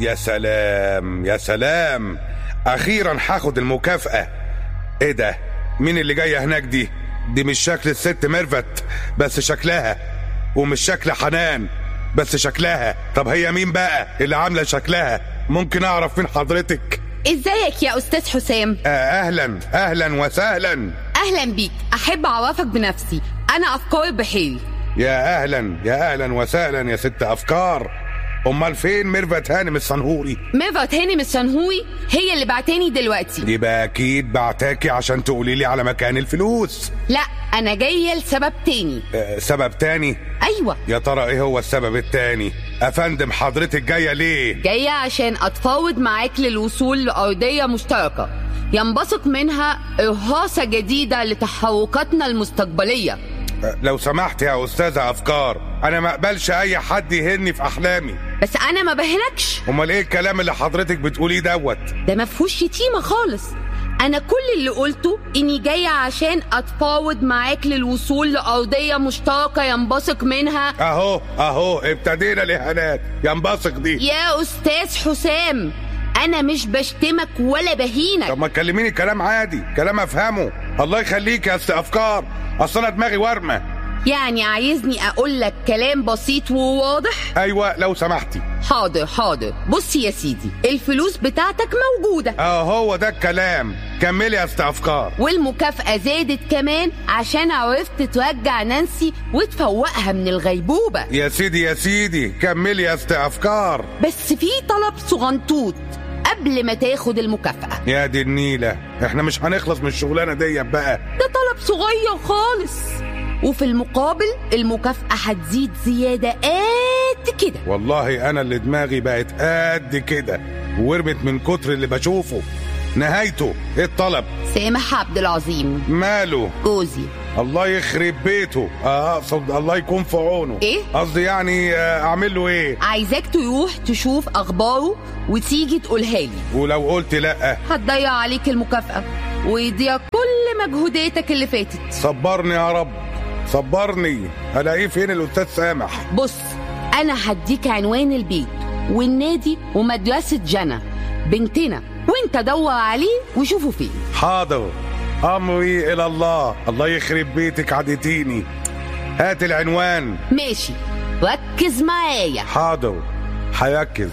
يا سلام يا سلام اخيرا هاخد المكافأة ايه ده مين اللي جاية هناك دي دي مش شكل الست ميرفت بس شكلها ومش شكل حنان بس شكلها طب هي مين بقى اللي عاملة شكلها ممكن اعرف مين حضرتك ازيك يا استاذ حسام آه اهلا اهلا وسهلا اهلا بيك احب اعرفك بنفسي انا افكار بحيري يا اهلا يا اهلا وسهلا يا ست افكار امال فين ميرفت هانم الصنهوري ميرفت هانم الشنهوري هي اللي بعتاني دلوقتي يبقى اكيد بعتاكي عشان تقولي لي على مكان الفلوس لا انا جايه لسبب تاني أه سبب تاني ايوه يا ترى ايه هو السبب التاني افندم حضرتك جايه ليه جايه عشان اتفاوض معاك للوصول لارضيه مشتركه ينبثق منها ارهاصه جديده لتحركاتنا المستقبليه أه لو سمحت يا استاذه افكار انا ما اقبلش اي حد يهني في احلامي بس انا ما بهنكش امال ايه الكلام اللي حضرتك بتقوليه دوت ده ما فيهوش شتيمه خالص انا كل اللي قلته اني جايه عشان اتفاوض معاك للوصول لارضيه مشتركه ينبثق منها اهو اهو ابتدينا الاهانات ينبثق دي يا استاذ حسام انا مش بشتمك ولا بهينك طب ما تكلميني كلام عادي كلام افهمه الله يخليك يا است افكار اصل انا دماغي ورمه يعني عايزني اقول لك كلام بسيط وواضح ايوه لو سمحتي حاضر حاضر بص يا سيدي الفلوس بتاعتك موجودة اه هو ده الكلام كملي يا است افكار والمكافأة زادت كمان عشان عرفت ترجع نانسي وتفوقها من الغيبوبة يا سيدي يا سيدي كملي يا است افكار بس في طلب صغنطوط قبل ما تاخد المكافأة يا دي النيله احنا مش هنخلص من الشغلانه دي بقى ده طلب صغير خالص وفي المقابل المكافأة هتزيد زيادة قد كده والله انا اللي دماغي بقت قد كده ورمت من كتر اللي بشوفه نهايته ايه الطلب سامح عبد العظيم ماله جوزي الله يخرب بيته آه، اقصد الله يكون في عونه إيه؟ قصدي يعني آه، اعمل له ايه عايزاك تروح تشوف اخباره وتيجي تقولها لي ولو قلت لا هتضيع عليك المكافأة ويضيع كل مجهوداتك اللي فاتت صبرني يا رب صبرني الاقيه فين الاستاذ سامح بص انا هديك عنوان البيت والنادي ومدرسة جنى بنتنا وانت دور عليه وشوفه فين حاضر امري الى الله الله يخرب بيتك عدتيني هات العنوان ماشي ركز معايا حاضر هيركز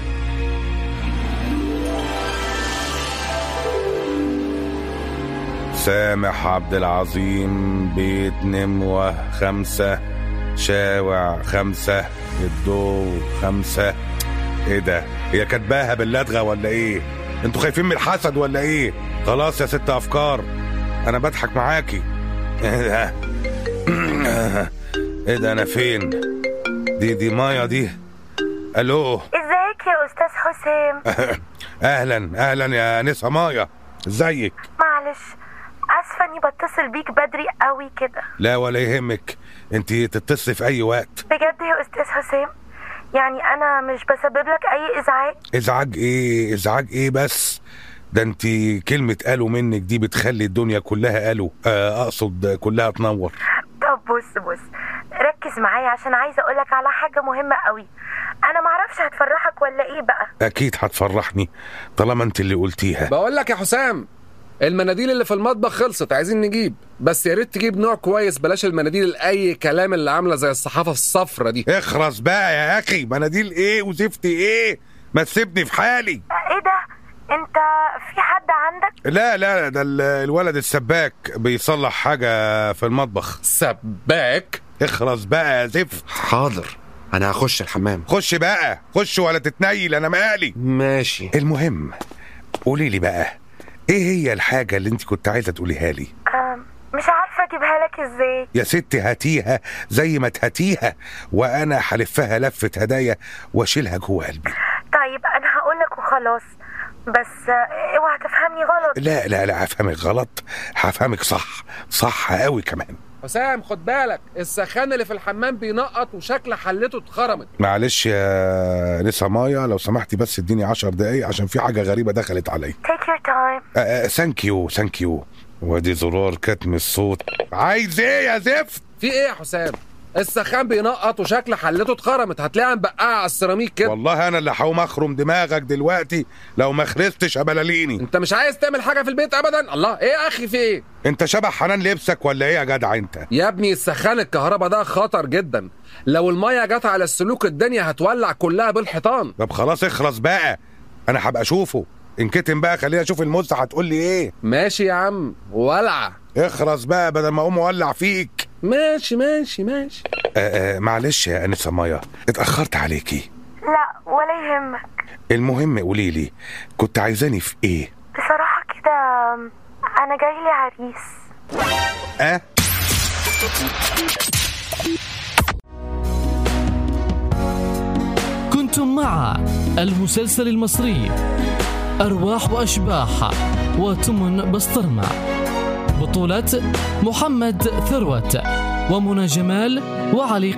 سامح عبد العظيم بيت نموة خمسة شاوع خمسة الدور خمسة ايه ده هي كاتباها باللدغة ولا ايه انتوا خايفين من الحسد ولا ايه خلاص يا ست افكار انا بضحك معاكي ايه ده ايه ده انا فين دي دي مايا دي الو ازيك يا استاذ حسام اهلا اهلا يا نسا مايا ازيك معلش اسفه اني بتصل بيك بدري قوي كده لا ولا يهمك انت تتصلي في اي وقت بجد يا استاذ حسام يعني انا مش بسبب لك اي ازعاج ازعاج ايه ازعاج ايه بس ده انت كلمة قالوا منك دي بتخلي الدنيا كلها قالوا آه، اقصد كلها تنور طب بص بص ركز معايا عشان عايزه اقولك على حاجه مهمه قوي انا معرفش هتفرحك ولا ايه بقى اكيد هتفرحني طالما انت اللي قلتيها بقول لك يا حسام المناديل اللي في المطبخ خلصت عايزين نجيب بس يا ريت تجيب نوع كويس بلاش المناديل الاي كلام اللي عامله زي الصحافه الصفرة دي اخرس بقى يا اخي مناديل ايه وزفت ايه ما تسيبني في حالي ايه ده انت في حد عندك لا لا ده ال- الولد السباك بيصلح حاجة في المطبخ سباك اخرس بقى يا زفت حاضر انا هخش الحمام خش بقى خش ولا تتنيل انا مالي ماشي المهم قولي لي بقى ايه هي الحاجة اللي انت كنت عايزة تقوليها لي آم، مش عارفه اجيبها لك ازاي يا ستي هاتيها زي ما تهاتيها وانا هلفها لفة هدايا واشيلها جوه قلبي طيب انا هقولك وخلاص بس آه، اوعى تفهمني غلط لا لا لا هفهمك غلط هفهمك صح صح قوي كمان حسام خد بالك السخان اللي في الحمام بينقط وشكل حلته اتخرمت معلش يا نسا مايا لو سمحتي بس اديني عشر دقايق عشان في حاجة غريبة دخلت علي take your time ثانك يو ثانك يو وادي زرار كتم الصوت عايز ايه يا زفت في ايه يا حسام السخان بينقط وشكل حلته اتخرمت هتلاقيها مبقعه على السيراميك كده والله انا اللي هقوم اخرم دماغك دلوقتي لو ما خرستش ابلاليني انت مش عايز تعمل حاجه في البيت ابدا الله ايه يا اخي في ايه انت شبه حنان لبسك ولا ايه يا جدع انت يا ابني السخان الكهرباء ده خطر جدا لو الميه جت على السلوك الدنيا هتولع كلها بالحيطان طب خلاص اخلص بقى انا هبقى اشوفه انكتم بقى خليني اشوف المزة هتقول لي ايه ماشي يا عم ولعه اخرس بقى بدل ما اقوم اولع فيك ماشي ماشي ماشي آه آه معلش يا انسه مايا اتاخرت عليكي لا ولا يهمك المهم قولي لي كنت عايزاني في ايه بصراحة كده أنا جاي لي عريس اه كنتم مع المسلسل المصري أرواح وأشباح وتمن بسطرمة بطولة محمد ثروت ومنى جمال وعلي